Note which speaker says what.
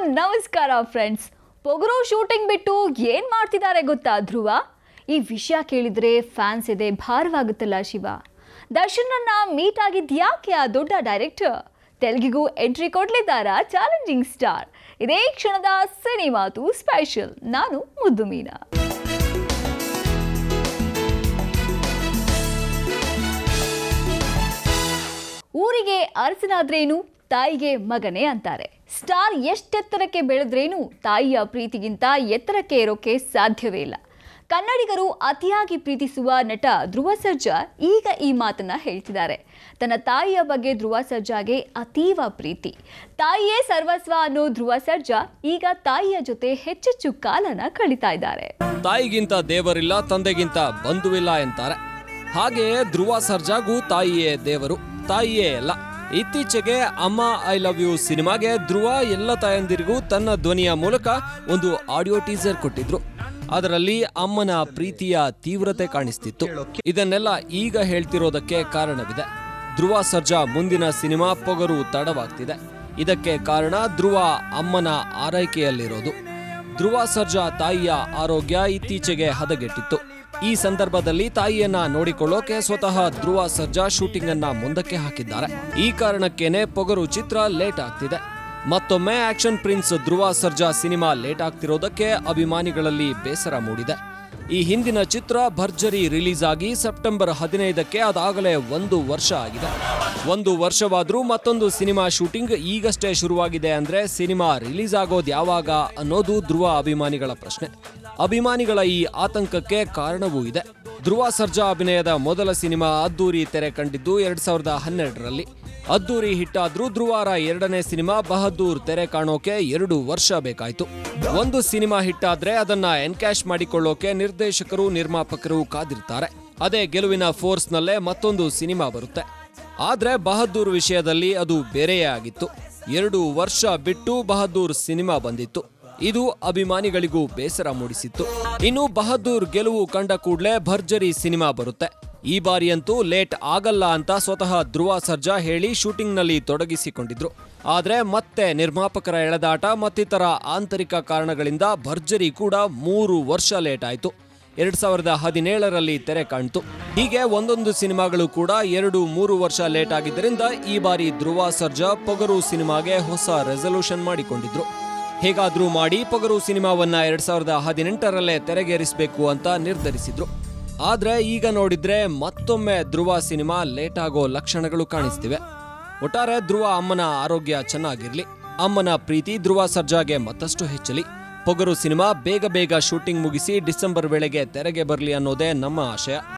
Speaker 1: ನಮಸ್ಕಾರ friends ಪೊಗರು shooting ಬಿಟ್ಟು ಏನ್ ಮಾಡ್ತಿದ್ದಾರೆ ಗೊತ್ತಾ ಧ್ರುವ ಈ ವಿಷಯ ಕೇಳಿದ್ರೆ ಫ್ಯಾನ್ಸ್ ಇದೆ ಭಾರವಾಗುತ್ತಲ್ಲ ಶಿವ ದರ್ಶನನ್ನ ಮೀಟ್ ಆಗಿದ್ಯಾಕೆ ಆ ದೊಡ್ಡ ಡೈರೆಕ್ಟರ್ ತೆಲುಗಿಗೂ ಎಂಟ್ರಿ ಕೊಡ್ಲಿದ್ದಾರಾ ಚಾಲೆಂಜಿಂಗ್ ಸ್ಟಾರ್ ಇದೇ ಕ್ಷಣದ ಸಿನಿಮಾತು ಸ್ಪೆಷಲ್ ನಾನು ಮುದ್ದು ಮೀನಾ ಊರಿಗೆ ಅರಸನಾದ್ರೇನು ತಾಯಿಗೆ ಮಗನೇ ಅಂತಾರೆ ಸ್ಟಾರ್ ಎಷ್ಟೆತ್ತರಕ್ಕೆ ಬೆಳೆದ್ರೇನು ತಾಯಿಯ ಪ್ರೀತಿಗಿಂತ ಎತ್ತರಕ್ಕೆ ಇರೋಕೆ ಸಾಧ್ಯವೇ ಇಲ್ಲ ಕನ್ನಡಿಗರು ಅತಿಯಾಗಿ ಪ್ರೀತಿಸುವ ನಟ ಧ್ರುವ ಸರ್ಜಾ ಈಗ ಈ ಮಾತನ್ನ ಹೇಳ್ತಿದ್ದಾರೆ ತನ್ನ ತಾಯಿಯ ಬಗ್ಗೆ ಧ್ರುವ ಸರ್ಜಾಗೆ ಅತೀವ ಪ್ರೀತಿ ತಾಯಿಯೇ ಸರ್ವಸ್ವ ಅನ್ನೋ ಧ್ರುವ ಸರ್ಜಾ ಈಗ ತಾಯಿಯ ಜೊತೆ ಹೆಚ್ಚೆಚ್ಚು ಕಾಲನ ಕಳೀತಾ ಇದ್ದಾರೆ
Speaker 2: ತಾಯಿಗಿಂತ ದೇವರಿಲ್ಲ ತಂದೆಗಿಂತ ಬಂಧುವಿಲ್ಲ ಎಂತಾರೆ ಹಾಗೆಯೇ ಧ್ರುವ ಸರ್ಜಾಗೂ ತಾಯಿಯೇ ದೇವರು ತಾಯಿಯೇ ಎಲ್ಲ ಇತ್ತೀಚೆಗೆ ಅಮ್ಮ ಐ ಲವ್ ಯು ಸಿನಿಮಾಗೆ ಧ್ರುವ ಎಲ್ಲ ತಾಯಂದಿರಿಗೂ ತನ್ನ ಧ್ವನಿಯ ಮೂಲಕ ಒಂದು ಆಡಿಯೋ ಟೀಸರ್ ಕೊಟ್ಟಿದ್ರು ಅದರಲ್ಲಿ ಅಮ್ಮನ ಪ್ರೀತಿಯ ತೀವ್ರತೆ ಕಾಣಿಸ್ತಿತ್ತು ಇದನ್ನೆಲ್ಲ ಈಗ ಹೇಳ್ತಿರೋದಕ್ಕೆ ಕಾರಣವಿದೆ ಧ್ರುವ ಸರ್ಜಾ ಮುಂದಿನ ಸಿನಿಮಾ ಪೊಗರು ತಡವಾಗ್ತಿದೆ ಇದಕ್ಕೆ ಕಾರಣ ಧ್ರುವ ಅಮ್ಮನ ಆರೈಕೆಯಲ್ಲಿರೋದು ಧ್ರುವ ಸರ್ಜಾ ತಾಯಿಯ ಆರೋಗ್ಯ ಇತ್ತೀಚೆಗೆ ಹದಗೆಟ್ಟಿತ್ತು ಈ ಸಂದರ್ಭದಲ್ಲಿ ತಾಯಿಯನ್ನ ನೋಡಿಕೊಳ್ಳೋಕೆ ಸ್ವತಃ ಧ್ರುವ ಸರ್ಜಾ ಶೂಟಿಂಗ್ ಅನ್ನ ಮುಂದಕ್ಕೆ ಹಾಕಿದ್ದಾರೆ ಈ ಕಾರಣಕ್ಕೇನೆ ಪೊಗರು ಚಿತ್ರ ಲೇಟ್ ಆಗ್ತಿದೆ ಮತ್ತೊಮ್ಮೆ action prince Dhruva Sarja cinema late ಆಗ್ತಿರೋದಕ್ಕೆ ಅಭಿಮಾನಿಗಳಲ್ಲಿ ಬೇಸರ ಮೂಡಿದೆ ಈ ಹಿಂದಿನ ಚಿತ್ರ ಭರ್ಜರಿ ರಿಲೀಸ್ ಆಗಿ ಸೆಪ್ಟೆಂಬರ್ ಹದಿನೈದಕ್ಕೆ ಅದಾಗಲೇ ಒಂದು ವರ್ಷ ಆಗಿದೆ ಒಂದು ವರ್ಷವಾದ್ರೂ ಮತ್ತೊಂದು ಸಿನಿಮಾ ಶೂಟಿಂಗ್ ಈಗಷ್ಟೇ ಶುರುವಾಗಿದೆ ಅಂದ್ರೆ ಸಿನಿಮಾ ರಿಲೀಸ್ ಆಗೋದು ಯಾವಾಗ ಅನ್ನೋದು ಧ್ರುವ ಅಭಿಮಾನಿಗಳ ಪ್ರಶ್ನೆ ಅಭಿಮಾನಿಗಳ ಈ ಆತಂಕಕ್ಕೆ ಕಾರಣವೂ ಇದೆ ಧ್ರುವ ಸರ್ಜಾ ಅಭಿನಯದ ಮೊದಲ ಸಿನಿಮಾ ಅದ್ದೂರಿ ತೆರೆ ಕಂಡಿದ್ದು ಎರಡ್ ಸಾವಿರದ ಹನ್ನೆರಡರಲ್ಲಿ ಅದ್ದೂರಿ ಹಿಟ್ಟಾದ್ರೂ ಧ್ರುವಾರ ಎರಡನೇ ಸಿನಿಮಾ ಬಹದ್ದೂರ್ ತೆರೆ ಕಾಣೋಕೆ ಎರಡು ವರ್ಷ ಬೇಕಾಯ್ತು ಒಂದು ಸಿನಿಮಾ ಹಿಟ್ಟಾದ್ರೆ ಅದನ್ನ ಎನ್ಕ್ಯಾಶ್ ಮಾಡಿಕೊಳ್ಳೋಕೆ ನಿರ್ದೇಶಕರು ನಿರ್ಮಾಪಕರು ಕಾದಿರ್ತಾರೆ ಅದೇ ಗೆಲುವಿನ ಫೋರ್ಸ್ನಲ್ಲೇ ಮತ್ತೊಂದು ಸಿನಿಮಾ ಬರುತ್ತೆ ಆದ್ರೆ ಬಹದ್ದೂರ್ ವಿಷಯದಲ್ಲಿ ಅದು ಬೇರೆಯೇ ಆಗಿತ್ತು ಎರಡು ವರ್ಷ ಬಿಟ್ಟು ಬಹದ್ದೂರ್ ಸಿನಿಮಾ ಬಂದಿತ್ತು ಇದು ಅಭಿಮಾನಿಗಳಿಗೂ ಬೇಸರ ಮೂಡಿಸಿತ್ತು ಇನ್ನು ಬಹದ್ದೂರ್ ಗೆಲುವು ಕಂಡ ಕೂಡಲೇ ಭರ್ಜರಿ ಸಿನಿಮಾ ಬರುತ್ತೆ ಈ ಬಾರಿಯಂತೂ ಲೇಟ್ ಆಗಲ್ಲ ಅಂತ ಸ್ವತಃ ಧ್ರುವ ಸರ್ಜಾ ಹೇಳಿ ಶೂಟಿಂಗ್ನಲ್ಲಿ ತೊಡಗಿಸಿಕೊಂಡಿದ್ರು ಆದ್ರೆ ಮತ್ತೆ ನಿರ್ಮಾಪಕರ ಎಳೆದಾಟ ಮತ್ತಿತರ ಆಂತರಿಕ ಕಾರಣಗಳಿಂದ ಭರ್ಜರಿ ಕೂಡ ಮೂರು ವರ್ಷ ಲೇಟ್ ಆಯ್ತು ಎರಡ್ ಸಾವಿರದ ಹದಿನೇಳರಲ್ಲಿ ತೆರೆ ಕಾಣ್ತು ಹೀಗೆ ಒಂದೊಂದು ಸಿನಿಮಾಗಳು ಕೂಡ ಎರಡು ಮೂರು ವರ್ಷ ಲೇಟ್ ಆಗಿದ್ದರಿಂದ ಈ ಬಾರಿ ಧ್ರುವ ಸರ್ಜಾ ಪೊಗರು ಸಿನಿಮಾಗೆ ಹೊಸ ರೆಸಲ್ಯೂಷನ್ ಮಾಡಿಕೊಂಡಿದ್ರು ಹೇಗಾದ್ರೂ ಮಾಡಿ ಪೊಗರು ಸಿನಿಮಾವನ್ನ ಎರಡ್ ಸಾವಿರದ ಹದಿನೆಂಟರಲ್ಲೇ ತೆರೆಗೇರಿಸಬೇಕು ಅಂತ ನಿರ್ಧರಿಸಿದ್ರು ಆದ್ರೆ ಈಗ ನೋಡಿದ್ರೆ ಮತ್ತೊಮ್ಮೆ ಧ್ರುವ ಸಿನಿಮಾ ಲೇಟ್ ಆಗೋ ಲಕ್ಷಣಗಳು ಕಾಣಿಸ್ತಿವೆ ಒಟ್ಟಾರೆ ಧ್ರುವ ಅಮ್ಮನ ಆರೋಗ್ಯ ಚೆನ್ನಾಗಿರ್ಲಿ ಅಮ್ಮನ ಪ್ರೀತಿ ಧ್ರುವ ಸರ್ಜಾಗೆ ಮತ್ತಷ್ಟು ಹೆಚ್ಚಲಿ ಪೊಗರು ಸಿನಿಮಾ ಬೇಗ ಬೇಗ ಶೂಟಿಂಗ್ ಮುಗಿಸಿ ಡಿಸೆಂಬರ್ ವೇಳೆಗೆ ತೆರೆಗೆ ಬರಲಿ ಅನ್ನೋದೇ ನಮ್ಮ ಆಶಯ